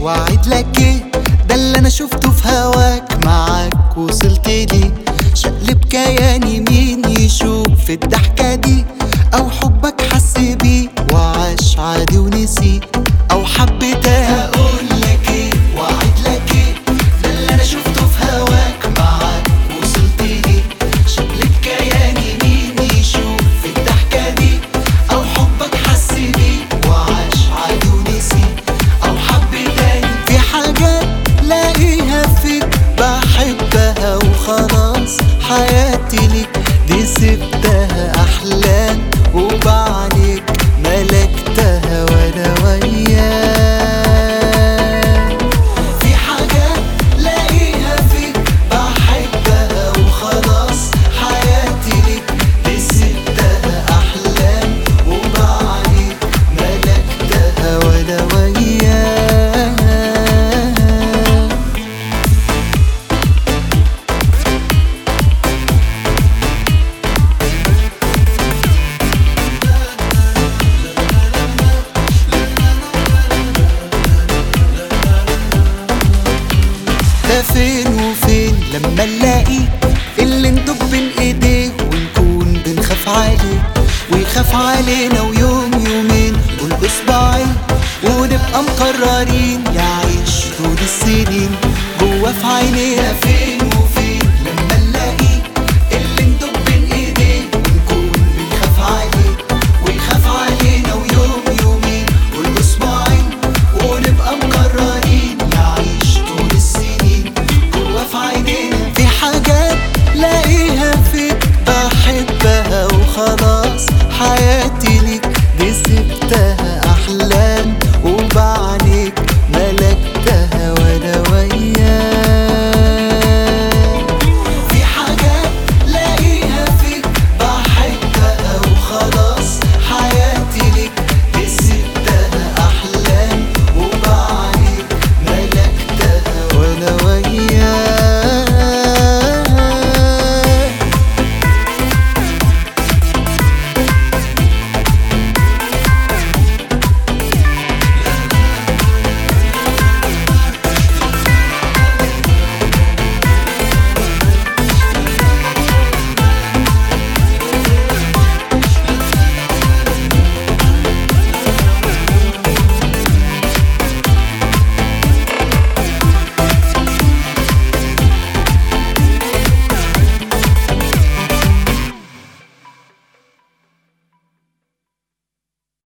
واعد لك ايه ده اللي انا شفته في هواك معاك وصلت لي شقلب كياني مين يشوف في الضحكة دي او حبك حس بيه وعاش عادي ونسي او حب تاني هقول لك ايه واعد لك ايه ده اللي انا شفته في هواك معاك وصلت لي شقلب كياني مين يشوف في الضحكة دي او حبك حس بيه وعاش عادي ونسي او حب تاني في حاجات لاقيها فيك بحبها وخلاص حياتي ليك دي سبتها احلام وبعدك ملكتها وانا وياك في حاجات لاقيها فيك بحبها وخلاص حياتي ليك دي سبتها احلام وبعدك ملكتها وانا وياك ده فين وفين لما نلاقي اللي ندب بين ايديه ونكون بنخاف عليه ويخاف علينا ويوم يومين قول اصبعين ونبقى مقررين يعيش طول السنين جوا في عينينا فين